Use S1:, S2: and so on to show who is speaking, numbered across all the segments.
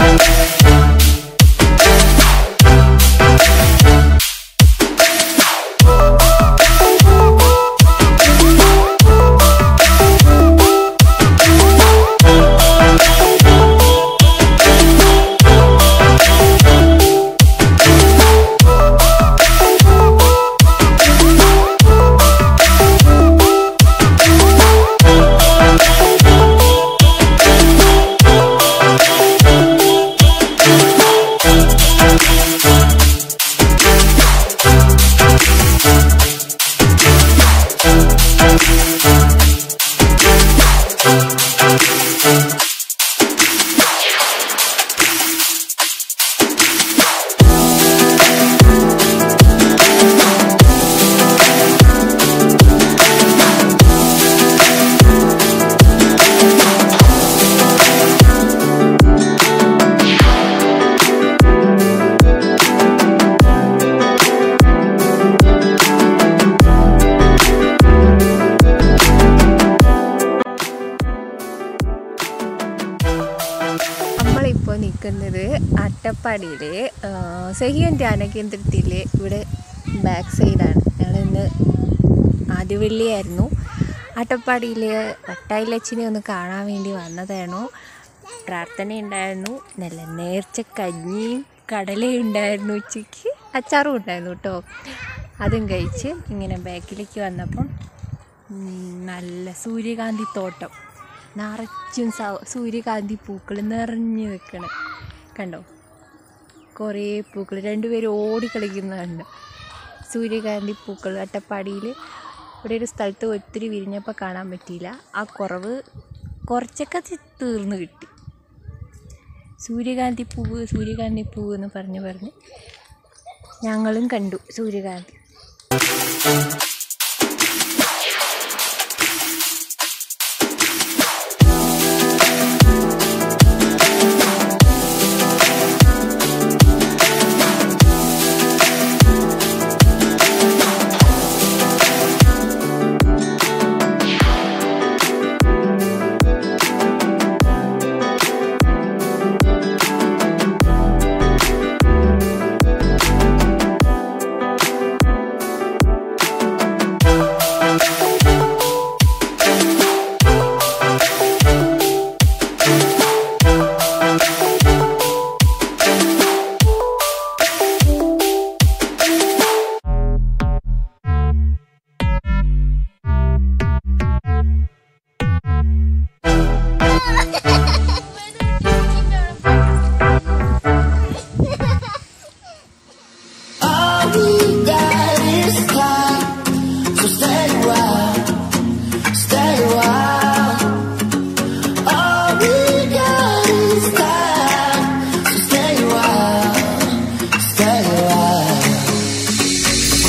S1: നമ്മളിപ്പോൾ നിൽക്കുന്നത് അട്ടപ്പാടിയിൽ സഹിയൻ ധ്യാന കേന്ദ്രത്തിൽ ഇവിടെ ബാക്ക് സൈഡാണ് ഞങ്ങൾ ഇന്ന് ആദ്യ വെള്ളിയായിരുന്നു അട്ടപ്പാടിയിൽ വട്ടായിലച്ചിനെ ഒന്ന് കാണാൻ വേണ്ടി വന്നതായിരുന്നു പ്രാർത്ഥന ഉണ്ടായിരുന്നു നല്ല നേർച്ച കഞ്ഞിയും കടലയും ഉണ്ടായിരുന്നു ഉച്ചയ്ക്ക് അച്ചാറും ഉണ്ടായിരുന്നു കേട്ടോ അതും കഴിച്ച് ഇങ്ങനെ ബാക്കിലേക്ക് വന്നപ്പം ഉം, നല്ല സൂര്യകാന്തി തോട്ടം നിറച്ചും സൗ- സൂര്യകാന്തി പൂക്കൾ നിറഞ്ഞു നിൽക്കണേ കണ്ടോ കുറേ പൂക്കൾ രണ്ടുപേരും ഓടിക്കളിക്കുന്നത് കണ്ടു സൂര്യകാന്തി പൂക്കൾ അട്ടപ്പാടിയിൽ ഇവിടെ ഒരു സ്ഥലത്ത് ഒത്തിരി വിരിഞ്ഞപ്പോൾ കാണാൻ പറ്റിയില്ല ആ കുറവ് കുറച്ചൊക്കെ തി- തീർന്നു കിട്ടി സൂര്യകാന്തി പൂവ് സൂര്യകാന്തി പൂവ് എന്ന് പറഞ്ഞ് പറഞ്ഞ് ഞങ്ങളും കണ്ടു സൂര്യകാന്തി
S2: All we got is time, so stay a while, stay a while. All we got is time, so stay a while, stay a while.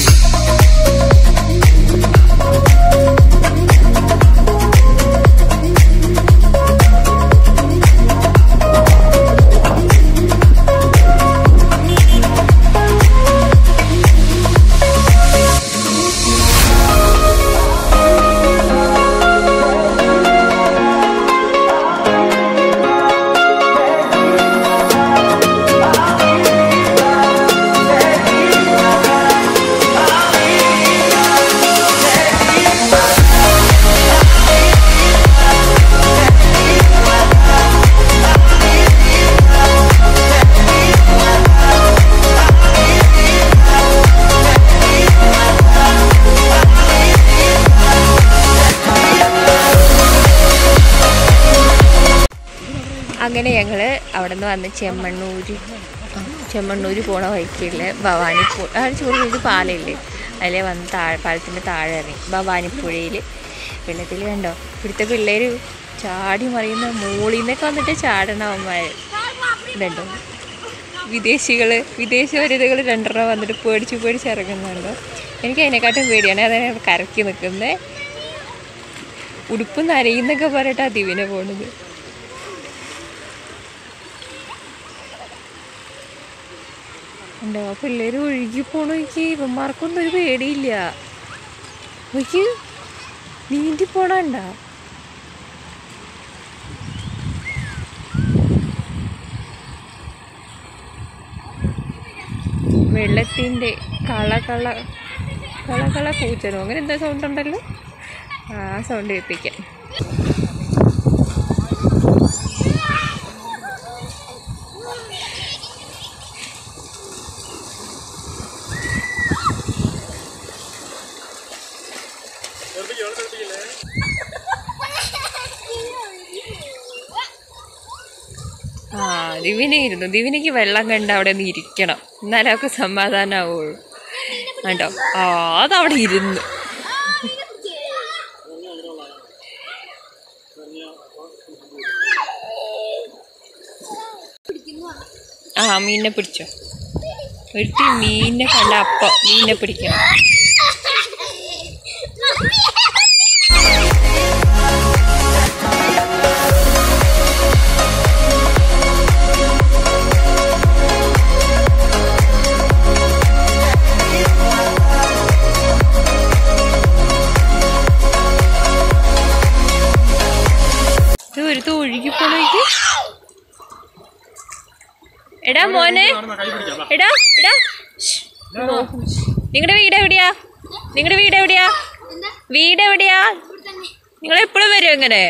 S1: അങ്ങനെ ഞങ്ങൾ അവിടെ നിന്ന് വന്ന് ചെമ്മണ്ണൂർ ചെമ്മണ്ണൂർ പോണ വഴിക്കുള്ള ഭവാനിപ്പുഴ ആ ചോറ് ഇത് പാലയില്ലേ അതിലെ വന്ന് താഴെ പാലത്തിൻ്റെ താഴെ ഇറങ്ങി ഭവാനിപ്പുഴയിൽ വെള്ളത്തിൽ കണ്ടോ ഇവിടുത്തെ പിള്ളേർ ചാടി മറിയുന്ന മോളിൽ നിന്നൊക്കെ വന്നിട്ട് ചാടണം അവന്മാർ ഇതുണ്ടോ വിദേശികൾ വിദേശ വനിതകൾ രണ്ടെണ്ണം വന്നിട്ട് പേടിച്ച് പേടിച്ച് ഇറങ്ങുന്നുണ്ടോ എനിക്ക് അതിനെക്കാട്ടും പേടിയാണ് അതാണ് കരക്കി നിൽക്കുന്നത് ഉടുപ്പ് നരയുന്നൊക്കെ പറഞ്ഞിട്ടാ ദിവ്യനെ പോണത് ഉണ്ടോ പിള്ളേര് ഒഴുകി പോണോയ്ക്ക് ഇവന്മാർക്കൊന്നും ഒരു പേടിയില്ല നോക്ക് നീന്തി പോണണ്ട വെള്ളത്തിൻ്റെ കള കള കള കള കൂച്ചനോ അങ്ങനെ എന്താ സൗണ്ട് ഉണ്ടല്ലോ ആ സൗണ്ട് കേൾപ്പിക്കാം ആ ദിവ്യനെ ഇരുന്നു ദിവ്യനയ്ക്ക് വെള്ളം കണ്ട് അവിടെ ഒന്ന് ഇരിക്കണം എന്നാലേ അവൾക്ക് സമാധാനമാവുള്ളൂ കണ്ടോ ആ അതവിടെ ഇരുന്നു ആ മീനിനെ പിടിച്ചോ ഒരുത്തി മീനിനെ കണ്ട അപ്പം മീനിനെ പിടിക്കണം ഇത് ഒരുത്ത് ഒഴുകി പോണേക്ക് എടാ മോനെ എടാ എടാ നിങ്ങളുടെ വീട് എവിടെയാ നിങ്ങളുടെ വീട് എവിടെയാ വീട് എവിടെയാ നിങ്ങൾ എപ്പോഴും വരും എങ്ങനെ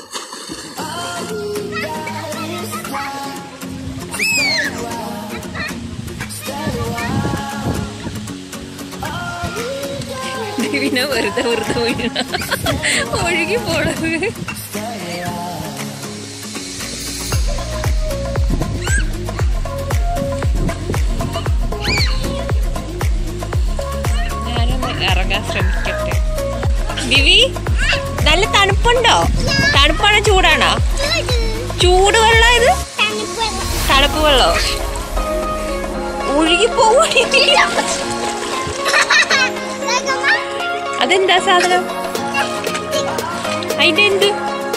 S1: ദിവ്യനെ വെറുതെ വെറുതെ വീണ ഒഴുകി പോണത് ഞാനൊന്ന് ഇറങ്ങാൻ ശ്രമിക്കട്ടെ ദിവി നല്ല തണുപ്പുണ്ടോ തണുപ്പാണോ ചൂടാണോ ചൂട് വെള്ളം ഇത് തണുപ്പ് വെള്ളോ ഒഴുകി പോവുകയാണെങ്കിൽ അതെന്താ സാധനം അതിന്റെ എന്ത്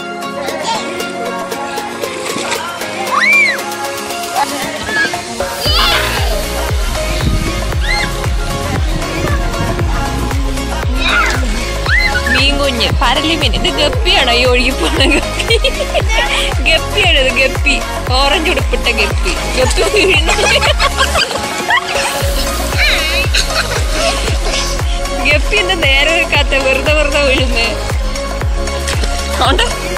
S1: മീൻ കുഞ്ഞ് പരലി മീൻ ഇത് ഗപ്പിയാണോ ഈ ഒഴുകി പോണ ഗപ്പി ഗപ്പിയാണ് ഇത് ഗപ്പി ഓറഞ്ച് ഉടുപ്പിട്ട ഗപ്പി ഗപ്പി വീഴുന്നു ഗപ്പി എന്താ നേരെ വെക്കാത്ത വെറുതെ വെറുതെ വീഴുന്നേ അതുകൊണ്ട്